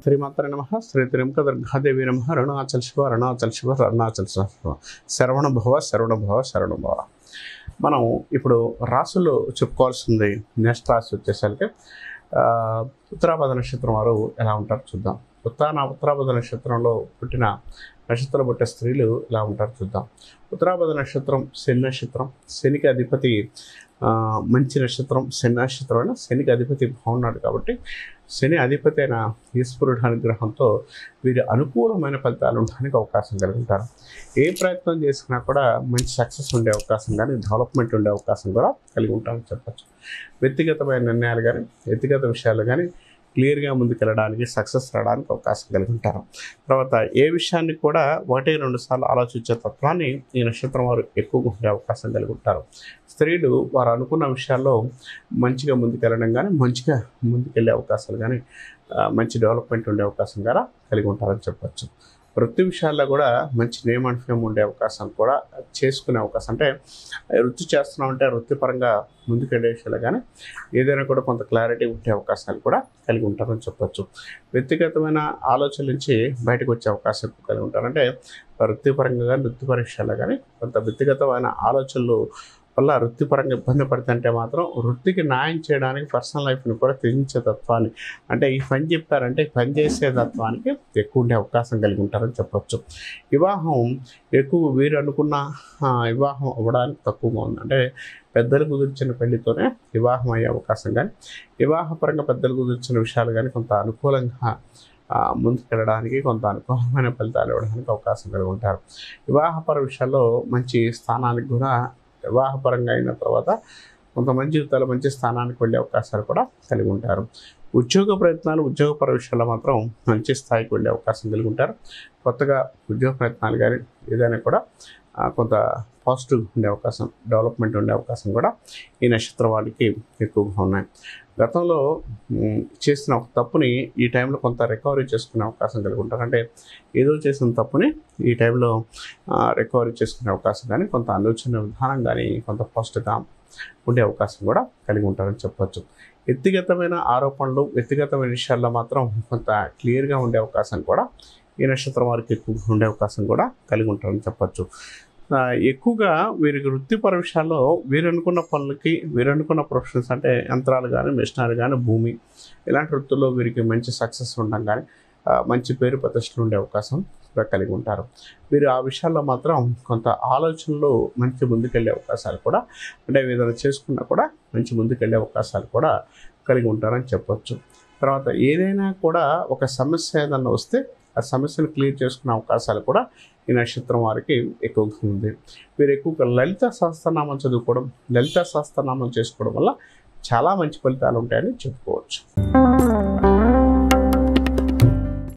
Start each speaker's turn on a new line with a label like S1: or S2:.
S1: శ్రీమాత్ర నమ శ్రీ త్రిముఖ దుర్గాదేవి నమ అరుణాచల్ శివ అరుణాచల్ శివ అరుణాచల్ శివ శరవణ భవ శరవణ భవ శరవణ భవ మనం ఇప్పుడు రాసులు చెప్పుకోవాల్సింది నెక్స్ట్ రాశి వచ్చేసరికి ఆ, ఉత్తరాభద నక్షత్రం వారు ఎలా ఉంటారో చూద్దాం ఉత్తాన ఉత్తరాభద నక్షత్రంలో పుట్టిన నక్షత్రం పుట్టే స్త్రీలు ఎలా ఉంటారో చూద్దాం ఉత్తరాభద నక్షత్రం శని నక్షత్రం శనికి అధిపతి ఆ, మంచి నక్షత్రం శని నక్షత్రం అయినా శనికి అధిపతి బాగున్నాడు కాబట్టి శని అధిపతి అయిన ఈశ్వరుడు అనుగ్రహంతో వీరి అనుకూలమైన ఫలితాలు ఉండడానికి అవకాశం కలిగి ఉంటారు ఏ ప్రయత్నం చేసినా కూడా మంచి సక్సెస్ ఉండే అవకాశం కానీ డెవలప్మెంట్ ఉండే అవకాశం కూడా కలిగి ఉంటారని చెప్పచ్చు వ్యక్తిగతమైన నిర్ణయాలు కానీ వ్యక్తిగత విషయాలు కానీ క్లియర్గా ముందుకెళ్ళడానికి సక్సెస్ రావడానికి అవకాశం కలిగి ఉంటారు తర్వాత ఏ విషయాన్ని కూడా ఒకటి రెండు సార్లు ఆలోచించే తత్వాన్ని ఈ నక్షత్రం వారు ఎక్కువగా ఉండే అవకాశం కలిగి ఉంటారు స్త్రీలు వారు అనుకున్న విషయాల్లో మంచిగా ముందుకెళ్ళడం కానీ మంచిగా ముందుకెళ్ళే అవకాశాలు కానీ ఆ, మంచి డెవలప్మెంట్ ఉండే అవకాశం కూడా కలిగి ఉంటారని చెప్పచ్చు వృత్తి విషయాల్లో కూడా మంచి నేమ్ అండ్ ఫేమ్ ఉండే అవకాశం కూడా చేసుకునే అవకాశం అంటే వృత్తి చేస్తున్నామంటే వృత్తిపరంగా ముందుకెళ్ళే విషయాలు కానీ ఏదైనా కూడా కొంత క్లారిటీ ఉండే అవకాశాలు కూడా కలిగి ఉంటారని చెప్పొచ్చు వ్యక్తిగతమైన ఆలోచన నుంచి బయటకు వచ్చే అవకాశం ఎక్కువ కలిగి ఉంటారు అంటే వృత్తిపరంగా కానీ వృత్తిపర విషయాల్లో కానీ కొంత వ్యక్తిగతమైన ఆలోచనలు వల్ల వృత్తిపరంగా ఇబ్బంది పడుతుంటే మాత్రం వృత్తికి న్యాయం చేయడానికి పర్సనల్ లైఫ్ని కూడా త్యజించే తత్వాన్ని అంటే ఈ పని చెప్పారంటే ఈ పని చేసే తత్వానికి ఎక్కువ ఉండే అవకాశం కలిగి ఉంటారని చెప్పొచ్చు వివాహం ఎక్కువ వీరు అనుకున్న ఆ, వివాహం అవ్వడానికి తక్కువగా ఉంది అంటే పెద్దలు కుదిర్చిన పెళ్లితోనే వివాహం అయ్యే అవకాశం కానీ వివాహపరంగా పెద్దలు కుదిర్చిన విషయాలు కానీ కొంత అనుకూలంగా ఆ, ముందుకెళ్ళడానికి కొంత అనుకూలమైన ఫలితాలు ఇవ్వడానికి అవకాశం కలిగి ఉంటారు వివాహపర విషయాల్లో మంచి స్థానానికి కూడా వివాహపరంగా అయిన తర్వాత కొంత మంచి జీవితాలు మంచి స్థానానికి వెళ్ళే అవకాశాలు కూడా కలిగి ఉంటారు ఉద్యోగ ప్రయత్నాలు ఉద్యోగపర విషయాల్లో మాత్రం మంచి స్థాయికి వెళ్ళే అవకాశం కలిగి ఉంటారు కొత్తగా ఉద్యోగ ప్రయత్నాలు కానీ ఏదైనా కూడా ఆ, కొంత పాజిటివ్ ఉండే అవకాశం డెవలప్మెంట్ ఉండే అవకాశం కూడా ఈ నక్షత్రం వాళ్ళకి ఎక్కువగా ఉన్నాయి గతంలో మ్, చేసిన ఒక తప్పుని ఈ టైంలో కొంత రికవరీ చేసుకునే అవకాశం కలిగి ఉంటారు అంటే ఏదో చేసిన తప్పుని ఈ టైంలో రికవరీ చేసుకునే అవకాశం కానీ కొంత ఆలోచన విధానం కానీ కొంత పాజిటివ్గా ఉండే అవకాశం కూడా కలిగి ఉంటారని చెప్పొచ్చు వ్యక్తిగతమైన ఆరోపణలు వ్యక్తిగతమైన విషయాల్లో మాత్రం కొంత క్లియర్గా ఉండే అవకాశం కూడా ఈ నక్షత్రం వారికి ఎక్కువగా ఉండే అవకాశం కూడా కలిగి ఉంటారని చెప్పొచ్చు ఆ, ఎక్కువగా వీరికి వృత్తిపర విషయాల్లో వీరు అనుకున్న పనులకి వీరు అనుకున్న ప్రొఫెషన్స్ అంటే యంత్రాలు కానీ మిషనరీ కానీ భూమి ఇలాంటి వృత్తుల్లో వీరికి మంచి సక్సెస్ ఉండడం కానీ ఆ, మంచి పేరు ప్రతిష్టలు ఉండే అవకాశం కూడా కలిగి ఉంటారు వీరు ఆ విషయాల్లో మాత్రం కొంత ఆలోచనలు మంచి ముందుకెళ్ళే అవకాశాలు కూడా అంటే ఏదైనా చేసుకున్నా కూడా మంచి ముందుకెళ్ళే అవకాశాలు కూడా కలిగి ఉంటారని చెప్పొచ్చు తర్వాత ఏదైనా కూడా ఒక సమస్య ఏదన్నా వస్తే ఆ సమస్యను క్లియర్ చేసుకునే అవకాశాలు కూడా ఈ నక్షత్రం వారికి ఎక్కువగా ఉంది వీరు ఎక్కువగా లలిత సహస్రనామం చదువుకోవడం లలిత సహస్రనామం చేసుకోవడం వల్ల చాలా మంచి ఫలితాలు ఉంటాయని చెప్పుకోవచ్చు